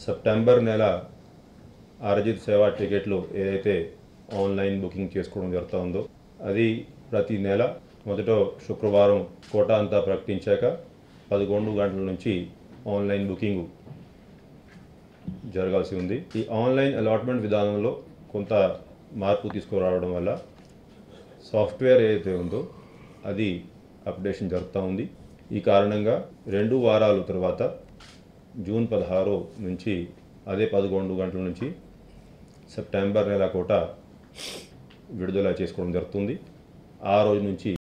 September నెల అరజిత్ సేవా టికెట్లు ఏదైతే ఆన్లైన్ బుకింగ్ చేసుకోవడం జరుగుతూ ఉందో అది ప్రతి నెల మొదట శుక్రవారం కోటా అంతా ప్రకటించాక పదకొండు గంటల నుంచి ఆన్లైన్ బుకింగ్ జరగాల్సి ఉంది ఈ ఆన్లైన్ అలాట్మెంట్ విధానంలో కొంత మార్పు తీసుకురావడం వల్ల సాఫ్ట్వేర్ ఏదైతే ఉందో అది అప్డేషన్ జరుగుతూ ఉంది ఈ కారణంగా రెండు వారాల తర్వాత జూన్ పదహారు నుంచి అదే పదకొండు గంటల నుంచి సెప్టెంబర్ నెల కోట విడుదల చేసుకోవడం జరుగుతుంది ఆ రోజు నుంచి